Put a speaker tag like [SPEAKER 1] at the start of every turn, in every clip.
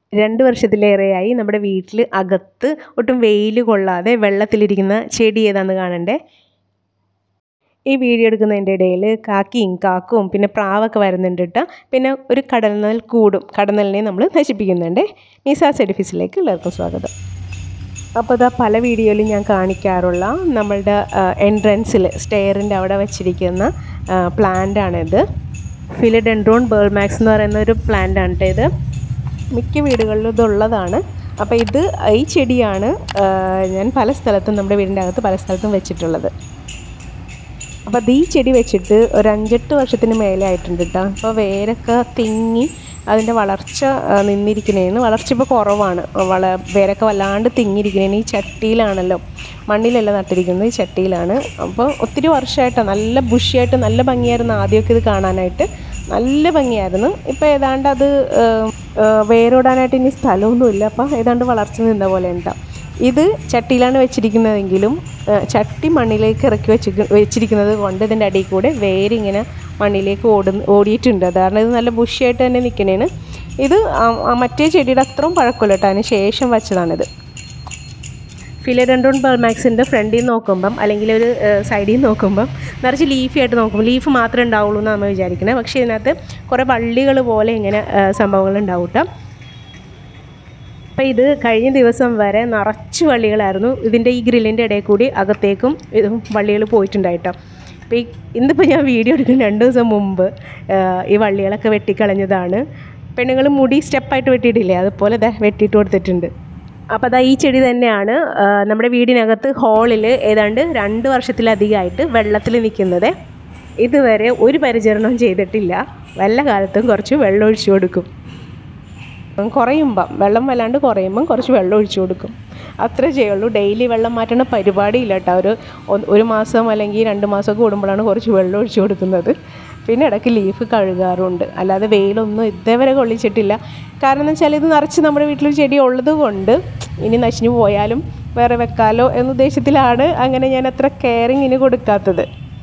[SPEAKER 1] രണ്ട് വർഷത്തിലേറെയായി നമ്മുടെ വീട്ടിൽ അകത്ത് ഒട്ടും വെയിൽ കൊള്ളാതെ വെള്ളത്തിലിരിക്കുന്ന ചെടി ഏതാണെന്ന് കാണണ്ടേ ഈ വീഡിയോ എടുക്കുന്നതിൻ്റെ ഇടയിൽ കാക്കിയും കാക്കും പിന്നെ പ്രാവൊക്കെ വരുന്നുണ്ട് കേട്ടോ പിന്നെ ഒരു കടൽനൽ കൂടും കടന്നലിനെ നമ്മൾ നശിപ്പിക്കുന്നുണ്ട് നിസാസ് എഡിഫിസിലേക്ക് എല്ലാവർക്കും സ്വാഗതം അപ്പോൾ ഇതാ പല വീഡിയോയിലും ഞാൻ കാണിക്കാറുള്ള നമ്മളുടെ എൻട്രൻസിൽ സ്റ്റെയറിൻ്റെ അവിടെ വെച്ചിരിക്കുന്ന പ്ലാന്റാണിത് ഫിലഡെൻഡ്രോൺ ബേൾമാക്സ് എന്ന് പറയുന്ന ഒരു പ്ലാന്റാണ് കേട്ടോ ഇത് മിക്ക വീടുകളിലും ഇതുള്ളതാണ് അപ്പോൾ ഇത് ഈ ചെടിയാണ് ഞാൻ പല സ്ഥലത്തും നമ്മുടെ വീടിൻ്റെ അകത്ത് പല സ്ഥലത്തും വെച്ചിട്ടുള്ളത് അപ്പോൾ അത് ഈ ചെടി വെച്ചിട്ട് ഒരു അഞ്ചെട്ട് വർഷത്തിന് മേലെ ആയിട്ടുണ്ട് കേട്ടോ അപ്പോൾ വേരൊക്കെ തിങ്ങി അതിൻ്റെ വളർച്ച നിന്നിരിക്കുന്നതിന് വളർച്ച ഇപ്പോൾ കുറവാണ് വള വേരൊക്കെ വല്ലാണ്ട് തിങ്ങിയിരിക്കുന്നതിന് ഈ ചട്ടിയിലാണല്ലോ മണ്ണിലല്ല നട്ടിരിക്കുന്നത് ഈ ചട്ടിയിലാണ് അപ്പോൾ ഒത്തിരി വർഷമായിട്ടാണ് നല്ല ബുഷിയായിട്ട് നല്ല ഭംഗിയായിരുന്നു ആദ്യമൊക്കെ ഇത് കാണാനായിട്ട് നല്ല ഭംഗിയായിരുന്നു ഇപ്പോൾ ഏതാണ്ട് അത് വേരോടാനായിട്ട് ഇനി സ്ഥലമൊന്നുമില്ല അപ്പോൾ ഏതാണ്ട് വളർച്ച നിന്ന പോലെ ഉണ്ടാവും ഇത് ചട്ടിയിലാണ് വെച്ചിരിക്കുന്നതെങ്കിലും ചട്ടി മണ്ണിലേക്ക് ഇറക്കി വെച്ച് വെച്ചിരിക്കുന്നത് കൊണ്ട് ഇതിൻ്റെ അടിയിൽ കൂടെ വേരിങ്ങനെ മണ്ണിലേക്ക് ഓടി ഓടിയിട്ടുണ്ട് കാരണം ഇത് നല്ല ബുഷിയായിട്ട് തന്നെ നിൽക്കണേന് ഇത് മറ്റേ ചെടിയുടെ അത്രയും പഴക്കമില്ല കേട്ടോ അതിന് ശേഷം വെച്ചതാണിത് ഫിലഡൻഡ്രോൺ ബർമാക്സിൻ്റെ ഫ്രണ്ടിൽ നോക്കുമ്പം അല്ലെങ്കിൽ ഒരു സൈഡിൽ നിന്ന് നോക്കുമ്പം നിറച്ച് ലീഫി ആയിട്ട് നോക്കുമ്പോൾ ലീഫ് മാത്രമേ ഉണ്ടാവുള്ളൂ എന്ന് നമ്മൾ വിചാരിക്കണേ പക്ഷേ ഇതിനകത്ത് കുറേ വള്ളികൾ പോലെ ഇങ്ങനെ സംഭവങ്ങൾ ഉണ്ടാവും കേട്ടോ അപ്പോൾ ഇത് കഴിഞ്ഞ ദിവസം വരെ നിറച്ച് വള്ളികളായിരുന്നു ഇതിൻ്റെ ഈ ഗ്രില്ലിൻ്റെ ഇടയിൽ കൂടി അകത്തേക്കും ഇത് വള്ളികൾ പോയിട്ടുണ്ടായിട്ടോ അപ്പോൾ ഈ ഇന്നിപ്പോൾ ഞാൻ വീഡിയോ എടുക്കുന്ന രണ്ട് ദിവസം മുമ്പ് ഈ വള്ളികളൊക്കെ വെട്ടിക്കളഞ്ഞതാണ് പെണ്ണുങ്ങൾ മുടി സ്റ്റെപ്പായിട്ട് വെട്ടിയിട്ടില്ലേ അതുപോലെ ഇതാ വെട്ടിയിട്ട് കൊടുത്തിട്ടുണ്ട് അപ്പോൾ അതാ ഈ ചെടി തന്നെയാണ് നമ്മുടെ വീടിനകത്ത് ഹോളിൽ ഏതാണ്ട് രണ്ട് വർഷത്തിലധികമായിട്ട് വെള്ളത്തിൽ നിൽക്കുന്നത് ഇതുവരെ ഒരു പരിചരണവും ചെയ്തിട്ടില്ല വല്ല കാലത്തും കുറച്ച് വെള്ളം ഒഴിച്ചു കൊടുക്കും കുറയുമ്പം വെള്ളം വല്ലാണ്ട് കുറയുമ്പം കുറച്ച് വെള്ളം ഒഴിച്ചു കൊടുക്കും അത്രേ ചെയ്യുള്ളൂ ഡെയിലി വെള്ളം മാറ്റണ പരിപാടിയില്ല കേട്ടോ ഒരു ഒരു മാസം അല്ലെങ്കിൽ രണ്ട് മാസം കൂടുമ്പോഴാണ് കുറച്ച് വെള്ളം ഒഴിച്ചു കൊടുക്കുന്നത് പിന്നെ ഇടയ്ക്ക് ലീഫ് കഴുകാറുണ്ട് അല്ലാതെ വെയിലൊന്നും ഇതേവരെ കൊള്ളിച്ചിട്ടില്ല കാരണം എന്ന് വെച്ചാൽ ഇത് നിറച്ച് നമ്മുടെ വീട്ടിൽ ചെടി ഉള്ളത് കൊണ്ട് ഇനി നശിഞ്ഞു പോയാലും വേറെ വെക്കാലോ എന്ന ഉദ്ദേശത്തിലാണ് അങ്ങനെ ഞാൻ അത്ര കെയറിങ്ങിന് കൊടുക്കാത്തത്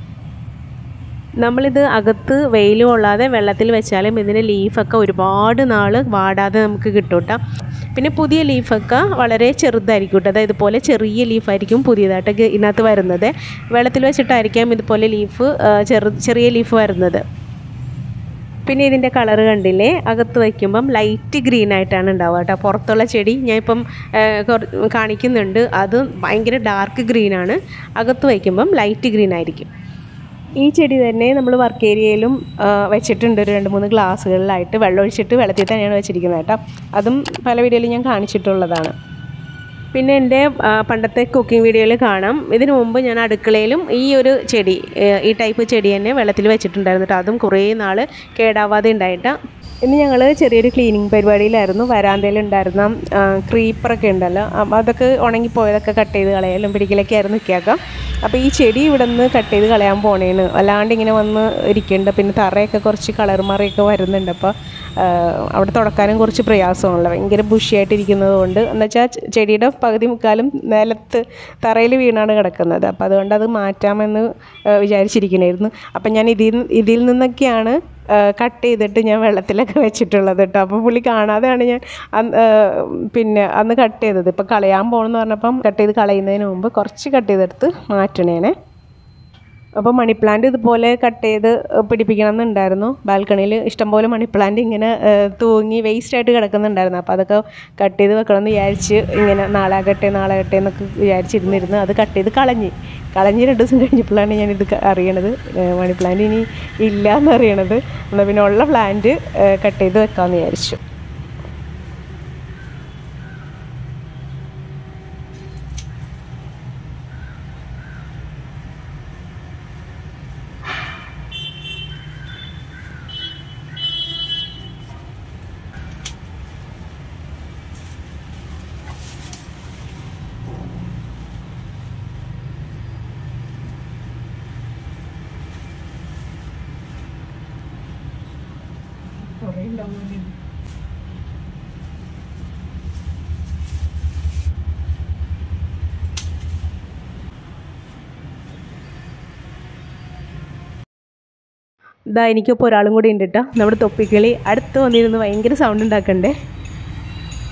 [SPEAKER 1] നമ്മളിത് അകത്ത് വെയിൽ കൊള്ളാതെ വെള്ളത്തിൽ വെച്ചാലും ഇതിൻ്റെ ലീഫൊക്കെ ഒരുപാട് നാൾ വാടാതെ നമുക്ക് കിട്ടും കേട്ടോ പിന്നെ പുതിയ ലീഫൊക്കെ വളരെ ചെറുതായിരിക്കും കേട്ടോ അതായത് ഇതുപോലെ ചെറിയ ലീഫായിരിക്കും പുതിയതായിട്ടൊക്കെ ഇതിനകത്ത് വരുന്നത് വെള്ളത്തിൽ വെച്ചിട്ടായിരിക്കാം ഇതുപോലെ ലീഫ് ചെറു ചെറിയ ലീഫ് വരുന്നത് പിന്നെ ഇതിൻ്റെ കളറ് കണ്ടില്ലേ അകത്ത് വയ്ക്കുമ്പം ലൈറ്റ് ഗ്രീൻ ആയിട്ടാണ് ഉണ്ടാവുക കേട്ടോ പുറത്തുള്ള ചെടി ഞാൻ ഇപ്പം കാണിക്കുന്നുണ്ട് അത് ഭയങ്കര ഡാർക്ക് ഗ്രീനാണ് അകത്ത് വയ്ക്കുമ്പം ലൈറ്റ് ഗ്രീൻ ആയിരിക്കും ഈ ചെടി തന്നെ നമ്മൾ വർക്ക് ഏരിയയിലും വെച്ചിട്ടുണ്ട് ഒരു രണ്ട് മൂന്ന് ഗ്ലാസ്സുകളിലായിട്ട് വെള്ളം ഒഴിച്ചിട്ട് വെള്ളത്തിൽ തന്നെയാണ് വെച്ചിരിക്കുന്നത് കേട്ടോ അതും പല വീഡിയോയിലും ഞാൻ കാണിച്ചിട്ടുള്ളതാണ് പിന്നെ എൻ്റെ പണ്ടത്തെ കുക്കിംഗ് വീഡിയോയിൽ കാണാം ഇതിനു മുമ്പ് ഞാൻ അടുക്കളയിലും ഈ ഒരു ചെടി ഈ ടൈപ്പ് ചെടി തന്നെ വെള്ളത്തിൽ വെച്ചിട്ടുണ്ടായിരുന്നു കേട്ടോ അതും കുറേ നാൾ കേടാവാതെ ഉണ്ടായിട്ട് ഇന്ന് ഞങ്ങൾ ചെറിയൊരു ക്ലീനിങ് പരിപാടിയിലായിരുന്നു വരാന്തയിലുണ്ടായിരുന്ന ക്രീപ്പറൊക്കെ ഉണ്ടല്ലോ അപ്പോൾ അതൊക്കെ ഉണങ്ങിപ്പോയതൊക്കെ കട്ട് ചെയ്ത് കളയലും പിടിക്കലൊക്കെ ആയിരുന്നു നിൽക്കുക അപ്പോൾ ഈ ചെടി ഇവിടെ നിന്ന് കട്ട് ചെയ്ത് കളയാൻ പോണേന് അല്ലാണ്ട് ഇങ്ങനെ വന്ന് ഇരിക്കുന്നുണ്ട് പിന്നെ തറയൊക്കെ കുറച്ച് കളർ മറിയൊക്കെ വരുന്നുണ്ട് അപ്പോൾ അവിടെ തുടക്കാനും കുറച്ച് പ്രയാസമാണല്ലോ ഭയങ്കര ബുഷിയായിട്ടിരിക്കുന്നത് കൊണ്ട് എന്ന് വെച്ചാൽ ചെടിയുടെ പകുതി മുക്കാലും നിലത്ത് തറയിൽ വീണാണ് കിടക്കുന്നത് അപ്പോൾ അതുകൊണ്ട് അത് മാറ്റാമെന്ന് വിചാരിച്ചിരിക്കണമായിരുന്നു അപ്പം ഞാൻ ഇതിൽ ഇതിൽ നിന്നൊക്കെയാണ് കട്ട് ചെയ്തിട്ട് ഞാൻ വെള്ളത്തിലൊക്കെ വെച്ചിട്ടുള്ളത് കേട്ടോ അപ്പോൾ പുള്ളി കാണാതെയാണ് ഞാൻ പിന്നെ അന്ന് കട്ട് ചെയ്തത് ഇപ്പോൾ കളയാൻ പോകണമെന്ന് പറഞ്ഞപ്പം കട്ട് ചെയ്ത് കളയുന്നതിന് മുമ്പ് കുറച്ച് കട്ട് ചെയ്തെടുത്ത് മാറ്റണേനെ അപ്പോൾ മണി പ്ലാന്റ് ഇതുപോലെ കട്ട് ചെയ്ത് പിടിപ്പിക്കണം എന്നുണ്ടായിരുന്നു ബാൽക്കണിയിൽ ഇഷ്ടംപോലെ മണി പ്ലാന്റ് ഇങ്ങനെ തൂങ്ങി വേസ്റ്റ് ആയിട്ട് കിടക്കുന്നുണ്ടായിരുന്നു അപ്പോൾ അതൊക്കെ കട്ട് ചെയ്ത് വെക്കണം എന്ന് വിചാരിച്ച് ഇങ്ങനെ നാളെ ആകട്ടെ നാളെ ആകട്ടെ എന്നൊക്കെ വിചാരിച്ചിരുന്നിരുന്നു അത് കട്ട് ചെയ്ത് കളഞ്ഞ് കളഞ്ഞ് രണ്ട് ദിവസം കഴിഞ്ഞപ്പോഴാണ് ഞാനിത് അറിയണത് മണി പ്ലാന്റ് ഇനി ഇല്ല എന്നറിയണത് എന്നാൽ പിന്നെ ഉള്ള പ്ലാന്റ് കട്ട് ചെയ്ത് വെക്കാമെന്ന് വിചാരിച്ചു ഇതാ എനിക്കിപ്പോൾ ഒരാളും കൂടി ഉണ്ട് കേട്ടോ നമ്മുടെ തൊപ്പിക്കിളി അടുത്ത് വന്നിരുന്ന് ഭയങ്കര സൗണ്ട് ഉണ്ടാക്കണ്ടേ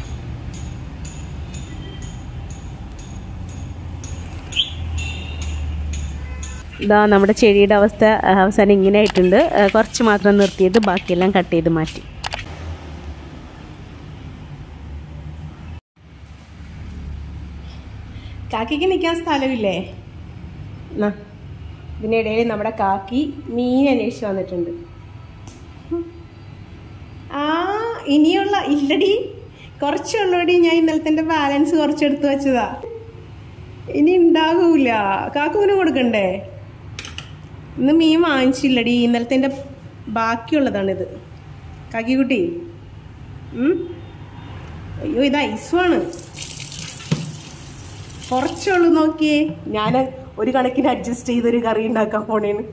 [SPEAKER 1] ഇതാ നമ്മുടെ ചെടിയുടെ അവസ്ഥ ആ, അവസാനം ഇങ്ങനെ ആയിട്ടുണ്ട് ആ, കുറച്ച് മാത്രം നിർത്തിയത് ബാക്കിയെല്ലാം കട്ട് ചെയ്ത് മാറ്റി കാക്കിക്ക് നിൽക്കാൻ സ്ഥലമില്ലേ എന്നാ ഇതിനിടയിൽ നമ്മുടെ കാക്കി മീൻ അന്വേഷിച്ച് വന്നിട്ടുണ്ട് ആ ഇനിയുള്ള ഇല്ലടി കുറച്ചുള്ളടി ഞാൻ ഇന്നലത്തെ ബാലൻസ് കുറച്ചെടുത്ത് വെച്ചതാ ഇനി ഉണ്ടാകൂല കാക്കുവിന് കൊടുക്കണ്ടേ ഇന്ന് മീൻ വാങ്ങിച്ചില്ലടി ഇന്നലത്തെ ബാക്കിയുള്ളതാണിത് കാക്കിക്കുട്ടി ഉം? അയ്യോ ഇത് ഐസുമാണ് കുറച്ചുള്ളൂ നോക്കിയേ ഞാൻ ഒരു കണക്കിന് അഡ്ജസ്റ്റ് ചെയ്തൊരു കറി ഉണ്ടാക്കാൻ പോണേന്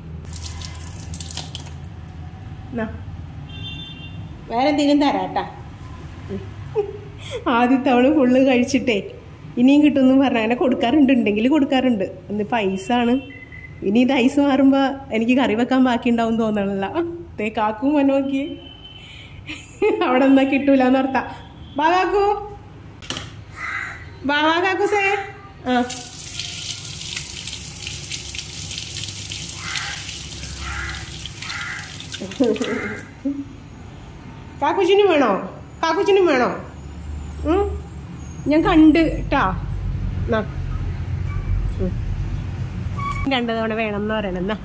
[SPEAKER 1] എന്നാ, വേറെ എന്തെങ്കിലും തരാട്ടാ ഉം. ആദ്യത്തെ അവള് ഫുള്ള് കഴിച്ചിട്ടേ ഇനിയും കിട്ടുമെന്ന് പറഞ്ഞ അങ്ങനെ കൊടുക്കാറുണ്ട് ഉണ്ടെങ്കിൽ കൊടുക്കാറുണ്ട് ഇന്ന് പൈസ ആണ് ഇനി ഇത് ഐസ് മാറുമ്പോൾ എനിക്ക് കറി വെക്കാൻ ബാക്കി ഉണ്ടാവും തോന്നണില്ല തേ കാക്കും മനോക്കി അവിടെ എന്താ കിട്ടൂല എന്നോർത്താ ബാ കാക്കൂ വാ വാ കാക്കൂസേ ആ കാക്കുച്ചിനും വേണോ കാക്കുച്ചിനും വേണോ ഉം? ഞാൻ കണ്ട് ട്ടാ എന്നാ. ഉം. രണ്ട് തവണ വേണം എന്ന് പറയണം എന്നാ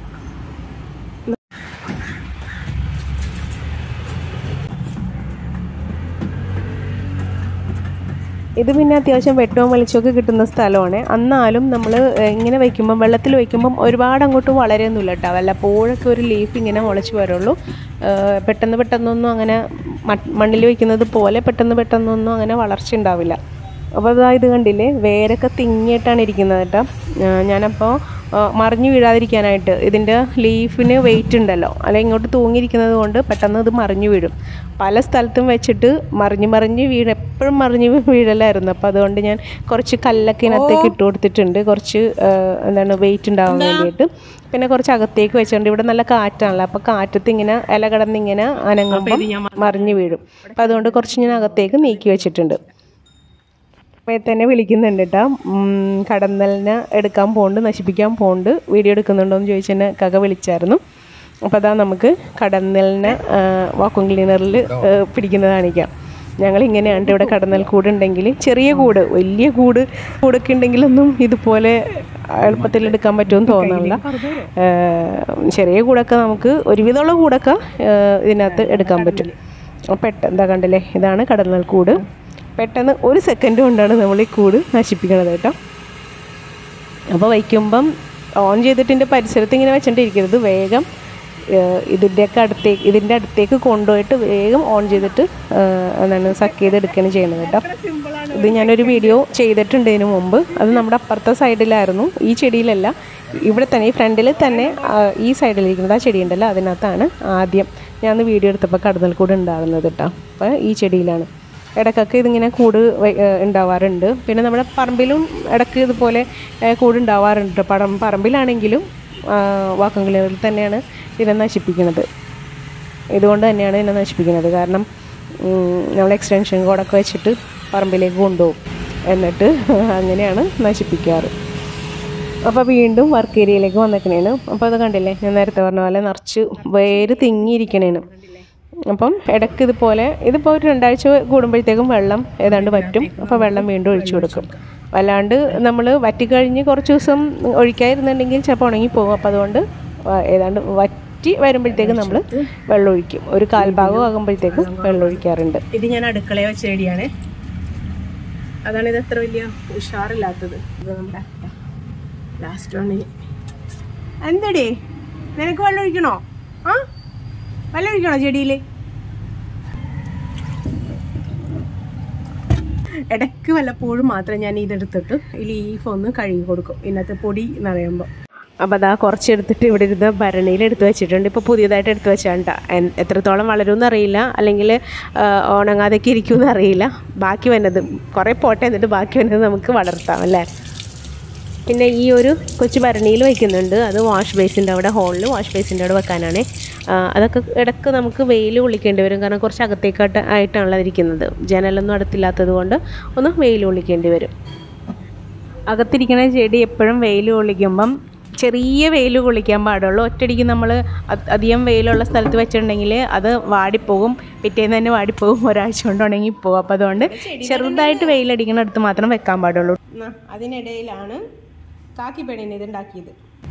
[SPEAKER 1] ഇത് പിന്നെ അത്യാവശ്യം വെട്ടവും വെളിച്ചമൊക്കെ കിട്ടുന്ന സ്ഥലമാണ് എന്നാലും നമ്മൾ ഇങ്ങനെ വയ്ക്കുമ്പം വെള്ളത്തിൽ വയ്ക്കുമ്പം ഒരുപാട് അങ്ങോട്ട് വളരെയൊന്നുമില്ല കേട്ടോ വല്ലപ്പോഴൊക്കെ ഒരു ലീഫ് ഇങ്ങനെ മുളച്ച് വരുള്ളൂ ഏഹ് പെട്ടെന്ന് പെട്ടെന്നൊന്നും അങ്ങനെ മ- മണ്ണിൽ വയ്ക്കുന്നത് പോലെ പെട്ടെന്ന് പെട്ടെന്നൊന്നും അങ്ങനെ വളർച്ച ഉണ്ടാവില്ല അപ്പോൾ അതാ ഇത് കണ്ടില്ലേ വേരൊക്കെ തിങ്ങിയിട്ടാണ് ഇരിക്കുന്നത് കേട്ടോ ഏഹ് ഞാനപ്പോൾ ഏഹ് മറിഞ്ഞു വീഴാതിരിക്കാനായിട്ട് ഇതിൻ്റെ ലീഫിന് വെയിറ്റ് ഉണ്ടല്ലോ അല്ലെങ്കിൽ ഇങ്ങോട്ട് തൂങ്ങിയിരിക്കുന്നത് കൊണ്ട് പെട്ടെന്ന് ഇത് മറിഞ്ഞു വീഴും പല സ്ഥലത്തും വെച്ചിട്ട് മറിഞ്ഞ് മറിഞ്ഞ് വീഴ എപ്പോഴും മറിഞ്ഞ് വീഴലായിരുന്നു അപ്പോൾ അതുകൊണ്ട് ഞാൻ കുറച്ച് കല്ലൊക്കെ ഇതിനകത്തേക്ക് ഇട്ട് കൊടുത്തിട്ടുണ്ട് കുറച്ച് ഏഹ് എന്താണ് വെയിറ്റ് ഉണ്ടാവാൻ വേണ്ടിയിട്ട് പിന്നെ കുറച്ച് അകത്തേക്ക് വെച്ചിട്ടുണ്ട് ഇവിടെ നല്ല കാറ്റാണല്ലോ അപ്പോൾ കാറ്റത്ത് ഇങ്ങനെ ഇല കിടന്നിങ്ങനെ അനങ്ങുമ്പോൾ മറിഞ്ഞ് വീഴും അപ്പോൾ അതുകൊണ്ട് കുറച്ച് ഞാൻ അകത്തേക്ക് നീക്കി വെച്ചിട്ടുണ്ട് അപ്പോൾ തന്നെ വിളിക്കുന്നുണ്ട് കേട്ടോ കടന്നലിനെ എടുക്കാൻ പോണ്ട് നശിപ്പിക്കാൻ പോണ്ട് വീഡിയോ എടുക്കുന്നുണ്ടോ എന്ന് ചോദിച്ച് എന്നെ കക വിളിച്ചായിരുന്നു അപ്പോൾ അതാ നമുക്ക് കടന്നലിനെ വാക്വം ക്ലീനറിൽ പിടിക്കുന്നത് കാണിക്കാം ഞങ്ങൾ ഇങ്ങനെയാണ് ഇവിടെ കടന്നൽ കൂട് ഉണ്ടെങ്കിൽ ചെറിയ കൂട് വലിയ കൂട് കൂടൊക്കെ ഉണ്ടെങ്കിലൊന്നും ഇതുപോലെ എളുപ്പത്തിൽ എടുക്കാൻ പറ്റുമെന്ന് തോന്നുന്നില്ല ഏഹ് ചെറിയ കൂടൊക്കെ നമുക്ക് ഒരുവിധമുള്ള കൂടൊക്കെ ഏഹ് ഇതിനകത്ത് എടുക്കാൻ പറ്റും അപ്പോൾ പെട്ടെന്ന് എന്താ കണ്ടില്ലേ ഇതാണ് കടന്നൽ കൂട് പെട്ടെന്ന് ഒരു സെക്കൻഡ് കൊണ്ടാണ് നമ്മൾ ഈ കൂട് നശിപ്പിക്കണത് കേട്ടോ അപ്പോൾ വയ്ക്കുമ്പം ഓൺ ചെയ്തിട്ടിൻ്റെ പരിസരത്ത് ഇങ്ങനെ വെച്ചിട്ടിരിക്കരുത് വേഗം ഏഹ് ഇതിൻ്റെയൊക്കെ അടുത്തേക്ക് ഇതിൻ്റെ അടുത്തേക്ക് കൊണ്ടുപോയിട്ട് വേഗം ഓൺ ചെയ്തിട്ട് ഏഹ് എന്താണ് സക്ക് ചെയ്തെടുക്കുകയാണ് ചെയ്യണത് കേട്ടോ ഇത് ഞാനൊരു വീഡിയോ ചെയ്തിട്ടുണ്ട് ഇതിന് മുമ്പ് അത് നമ്മുടെ അപ്പുറത്തെ സൈഡിലായിരുന്നു ഈ ചെടിയിലല്ല ഇവിടെ തന്നെ ഈ ഫ്രണ്ടിൽ തന്നെ ആ, ഈ സൈഡിലിരിക്കുന്നത് ആ ചെടി ഉണ്ടല്ലോ അതിനകത്താണ് ആദ്യം ഞാൻ വീഡിയോ എടുത്തപ്പോൾ കടന്നൽ കൂട് ഉണ്ടാകുന്നത് കേട്ടോ അപ്പോൾ ഈ ചെടിയിലാണ് ഇടയ്ക്കൊക്കെ ഇതിങ്ങനെ കൂട് വ- ഏഹ് ഉണ്ടാവാറുണ്ട് പിന്നെ നമ്മുടെ പറമ്പിലും ഇടയ്ക്ക് ഇതുപോലെ ഏഹ് കൂട് ഉണ്ടാവാറുണ്ട് പടം പറമ്പിലാണെങ്കിലും വാക്കം ക്ലിയറിൽ തന്നെയാണ് ഇതിനെ നശിപ്പിക്കുന്നത് ഇതുകൊണ്ട് തന്നെയാണ് ഇതിനെ നശിപ്പിക്കുന്നത് കാരണം ഉം, നമ്മൾ എക്സ്റ്റൻഷൻ കോഡൊക്കെ വെച്ചിട്ട് പറമ്പിലേക്ക് കൊണ്ടുപോകും എന്നിട്ട് അങ്ങനെയാണ് നശിപ്പിക്കാറ് അപ്പോൾ വീണ്ടും വർക്ക് ഏരിയയിലേക്ക് വന്നേക്കണേന് അപ്പോൾ അത് കണ്ടില്ലേ ഞാൻ നേരത്തെ പറഞ്ഞ പോലെ നിറച്ച് വേര് തിങ്ങിയിരിക്കണേന് അപ്പം ഇടയ്ക്ക് ഇതുപോലെ ഇതിപ്പോൾ ഒരു രണ്ടാഴ്ച കൂടുമ്പോഴത്തേക്കും വെള്ളം ഏതാണ്ട് വറ്റും അപ്പോൾ വെള്ളം വീണ്ടും ഒഴിച്ചു കൊടുക്കും അല്ലാണ്ട് നമ്മൾ വറ്റിക്കഴിഞ്ഞ് കുറച്ച് ദിവസം ഒഴിക്കാതിരുന്നുണ്ടെങ്കിൽ ചിലപ്പോൾ ഉണങ്ങി പോകും അപ്പോൾ അതുകൊണ്ട് വ- ഏതാണ്ട് വറ്റി വരുമ്പോഴത്തേക്കും നമ്മൾ വെള്ളം ഒഴിക്കും ഒരു കാൽഭാഗം ആകുമ്പോഴത്തേക്കും വെള്ളം ഒഴിക്കാറുണ്ട് ഇത് ഞാൻ അടുക്കളയെ വെച്ച ചെടിയാണേ അതാണ് ഇത് അത്ര വലിയ ഉഷാറില്ലാത്തത് ഇത് നമ്മുടെ ലാസ്റ്റ് വണ്ണിന് എന്തടി നിനക്ക് വെള്ളം ഒഴിക്കണോ ആ വെള്ളം ഒഴിക്കണോ ചെടിയിൽ ഇടയ്ക്ക് വല്ലപ്പോഴും മാത്രമേ ഞാൻ ഇതെടുത്തിട്ട് ഈ ലീഫ് ഒന്ന് കഴുകി കൊടുക്കും ഇന്നത്തെ പൊടി എന്നറിയുമ്പോൾ അപ്പോൾ അതാ കുറച്ചെടുത്തിട്ട് ഇവിടെ ഇരുന്ന് ഭരണിയിൽ എടുത്ത് വെച്ചിട്ടുണ്ട് ഇപ്പോൾ പുതിയതായിട്ട് എടുത്ത് വെച്ചാണ്ട എത്രത്തോളം വളരുമെന്ന് അറിയില്ല അല്ലെങ്കിൽ ഉണങ്ങാതെയൊക്കെ ഇരിക്കുമെന്ന് അറിയില്ല ബാക്കി വന്നത് കുറേ പോട്ടെ എന്നിട്ട് ബാക്കി വന്നത് നമുക്ക് വളർത്താം അല്ലേ പിന്നെ ഈ ഒരു കൊച്ചു ഭരണിയിൽ വയ്ക്കുന്നുണ്ട് അത് വാഷ് ബേസിൻ്റെ അവിടെ ഹോളിൽ വാഷ് ബേസിൻ്റെ അവിടെ വെക്കാനാണ് അതൊക്കെ ഇടയ്ക്ക് നമുക്ക് വെയിൽ കൊള്ളിക്കേണ്ടി വരും കാരണം കുറച്ച് അകത്തേക്കായിട്ട് ആയിട്ടാണല്ലോ ഇരിക്കുന്നത് ജനലൊന്നും അടുത്തില്ലാത്തത് കൊണ്ട് ഒന്ന് വെയിൽ കൊള്ളിക്കേണ്ടി വരും അകത്തിരിക്കുന്ന ചെടി എപ്പോഴും വെയിൽ കൊള്ളിക്കുമ്പം ചെറിയ വെയിൽ കൊള്ളിക്കാൻ പാടുള്ളൂ ഒറ്റയടിക്ക് നമ്മൾ അധികം വെയിലുള്ള സ്ഥലത്ത് വെച്ചിട്ടുണ്ടെങ്കിൽ അത് വാടിപ്പോകും പിറ്റേന്ന് തന്നെ വാടിപ്പോകും ഒരാഴ്ച കൊണ്ട് ഉണങ്ങി പോകും അപ്പോൾ അതുകൊണ്ട് ചെറുതായിട്ട് വെയിലടിക്കുന്നിടത്ത് മാത്രം വെക്കാൻ പാടുള്ളൂ അതിനിടയിലാണ് കാക്കി പെണ്ണിന് ഇത് ഉണ്ടാക്കിയത്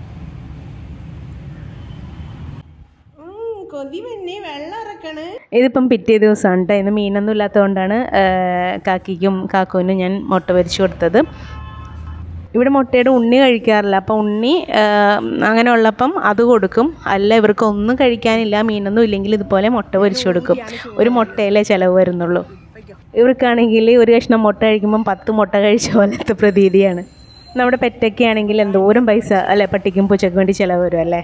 [SPEAKER 1] കൊതി പിന്നെ വെള്ളം ഇറക്കണ് ഇതിപ്പം പിറ്റേ ദിവസമാണ് കേട്ടോ ഇന്ന് മീനൊന്നും ഇല്ലാത്തതുകൊണ്ടാണ് കാക്കിക്കും കാക്കുവിനും ഞാൻ മുട്ട പൊരിച്ചു കൊടുത്തത് ഇവിടെ മുട്ടയുടെ ഉണ്ണി കഴിക്കാറില്ല അപ്പോൾ ഉണ്ണി അങ്ങനെ ഉള്ളപ്പം അത് കൊടുക്കും അല്ല ഇവർക്ക് ഒന്നും കഴിക്കാനില്ല മീനൊന്നും ഇല്ലെങ്കിൽ ഇതുപോലെ മുട്ട പൊരിച്ചു കൊടുക്കും ഒരു മുട്ടയിലേ ചിലവ് വരുന്നുള്ളൂ ഇവർക്കാണെങ്കിൽ ഒരു കഷ്ണം മുട്ട കഴിക്കുമ്പം പത്ത് മുട്ട കഴിച്ച പോലത്തെ പ്രതീതിയാണ് നമ്മുടെ പെറ്റൊക്കെ ആണെങ്കിൽ എന്തോരം പൈസ അല്ലെ പട്ടിക്കും പൂച്ചയ്ക്കും വേണ്ടി ചിലവ് വരും അല്ലേ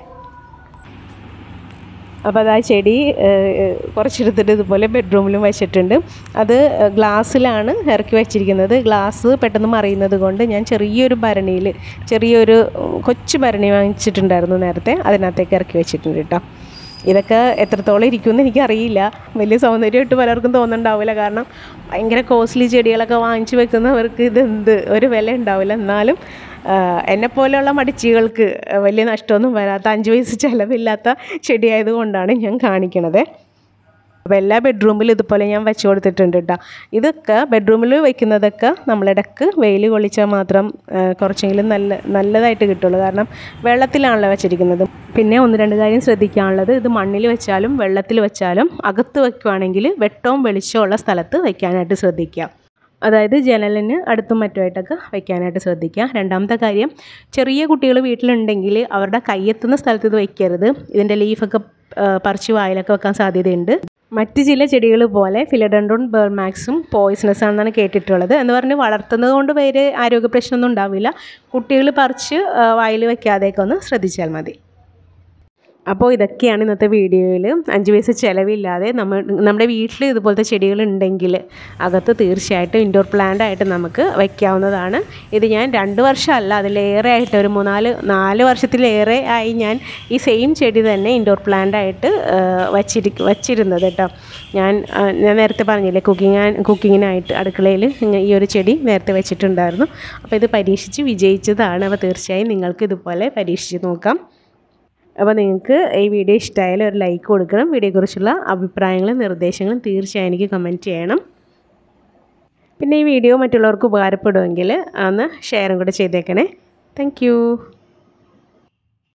[SPEAKER 1] അപ്പോൾ അത് ആ ചെടി കുറച്ചെടുത്തിട്ട് ഇതുപോലെ ബെഡ്റൂമിലും വെച്ചിട്ടുണ്ട് അത് ഗ്ലാസ്സിലാണ് ഇറക്കി വെച്ചിരിക്കുന്നത് ഗ്ലാസ് പെട്ടെന്ന് മറിയുന്നത് കൊണ്ട് ഞാൻ ചെറിയൊരു ഭരണിയിൽ ചെറിയൊരു കൊച്ചു ഭരണി വാങ്ങിച്ചിട്ടുണ്ടായിരുന്നു നേരത്തെ അതിനകത്തേക്ക് ഇറക്കി വെച്ചിട്ടുണ്ട് കേട്ടോ ഇതൊക്കെ എത്രത്തോളം ഇരിക്കുമെന്ന് എനിക്കറിയില്ല വലിയ സൗന്ദര്യമായിട്ട് പലർക്കും തോന്നുന്നുണ്ടാവില്ല കാരണം ഭയങ്കര കോസ്റ്റ്ലി ചെടികളൊക്കെ വാങ്ങിച്ചു വെക്കുന്നവർക്ക് ഇതെന്ത് ഒരു വില ഉണ്ടാവില്ല എന്നാലും എന്നെപ്പോലെയുള്ള മടിച്ചികൾക്ക് വലിയ നഷ്ടമൊന്നും വരാത്ത അഞ്ച് വയസ്സ് ചിലവില്ലാത്ത ചെടിയായതുകൊണ്ടാണ് ഞാൻ കാണിക്കണത് അപ്പോൾ എല്ലാ ബെഡ്റൂമിലും ഇതുപോലെ ഞാൻ വെച്ച് കൊടുത്തിട്ടുണ്ട് കേട്ടോ ഇതൊക്കെ ബെഡ്റൂമിൽ വെക്കുന്നതൊക്കെ നമ്മളിടക്ക് വെയിൽ കൊള്ളിച്ചാൽ മാത്രം കുറച്ചെങ്കിലും നല്ല നല്ലതായിട്ട് കിട്ടുള്ളൂ കാരണം വെള്ളത്തിലാണല്ലോ വെച്ചിരിക്കുന്നത് പിന്നെ ഒന്ന് രണ്ട് കാര്യം ശ്രദ്ധിക്കാനുള്ളത് ഇത് മണ്ണിൽ വെച്ചാലും വെള്ളത്തിൽ വെച്ചാലും അകത്ത് വെക്കുകയാണെങ്കിൽ വെട്ടവും വെളിച്ചവും ഉള്ള സ്ഥലത്ത് വെക്കാനായിട്ട് ശ്രദ്ധിക്കുക അതായത് ജനലിന് അടുത്തും മറ്റുമായിട്ടൊക്കെ വെക്കാനായിട്ട് ശ്രദ്ധിക്കുക രണ്ടാമത്തെ കാര്യം ചെറിയ കുട്ടികൾ വീട്ടിലുണ്ടെങ്കിൽ അവരുടെ കയ്യെത്തുന്ന സ്ഥലത്ത് ഇത് വയ്ക്കരുത് ഇതിൻ്റെ ലീഫൊക്കെ പറിച്ച് വായിലൊക്കെ വെക്കാൻ സാധ്യതയുണ്ട് മറ്റ് ചില ചെടികൾ പോലെ ഫിലഡൻഡ്രോൺ ബെർമാക്സും പോയിസണസ് ആണെന്നാണ് കേട്ടിട്ടുള്ളത് എന്ന് പറഞ്ഞ് വളർത്തുന്നത് കൊണ്ട് വേറെ ആരോഗ്യ പ്രശ്നമൊന്നും ഉണ്ടാവില്ല കുട്ടികൾ പറിച്ച് വായിൽ വെക്കാതെയൊക്കെ ഒന്ന് ശ്രദ്ധിച്ചാൽ മതി അപ്പോൾ ഇതൊക്കെയാണ് ഇന്നത്തെ വീഡിയോയിൽ അഞ്ച് പൈസ ചിലവില്ലാതെ നമ്മൾ നമ്മുടെ വീട്ടിൽ ഇതുപോലത്തെ ചെടികൾ ഉണ്ടെങ്കിൽ അകത്ത് തീർച്ചയായിട്ടും ഇൻഡോർ പ്ലാന്റ് ആയിട്ട് നമുക്ക് വയ്ക്കാവുന്നതാണ് ഇത് ഞാൻ രണ്ട് വർഷമല്ല അതിലേറെ ആയിട്ട് ഒരു മൂന്നാല് നാല് വർഷത്തിലേറെ ആയി ഞാൻ ഈ സെയിം ചെടി തന്നെ ഇൻഡോർ പ്ലാന്റ് ആയിട്ട് വച്ചിരി വച്ചിരുന്നത് കേട്ടോ ഞാൻ ഞാൻ നേരത്തെ പറഞ്ഞില്ലേ കുക്കിങ് കുക്കിങ്ങിനായിട്ട് അടുക്കളയിൽ ഈ ഒരു ചെടി നേരത്തെ വെച്ചിട്ടുണ്ടായിരുന്നു അപ്പോൾ ഇത് പരീക്ഷിച്ച് വിജയിച്ചതാണ് അപ്പോൾ തീർച്ചയായും നിങ്ങൾക്ക് ഇതുപോലെ പരീക്ഷിച്ച് നോക്കാം അപ്പോൾ നിങ്ങൾക്ക് ഈ വീഡിയോ ഇഷ്ടമായാലും ഒരു ലൈക്ക് കൊടുക്കണം വീഡിയോയെക്കുറിച്ചുള്ള അഭിപ്രായങ്ങളും നിർദ്ദേശങ്ങളും തീർച്ചയായും എനിക്ക് കമൻറ്റ് ചെയ്യണം പിന്നെ ഈ വീഡിയോ മറ്റുള്ളവർക്ക് ഉപകാരപ്പെടുമെങ്കിൽ ഒന്ന് ഷെയറും കൂടെ ചെയ്തേക്കണേ താങ്ക്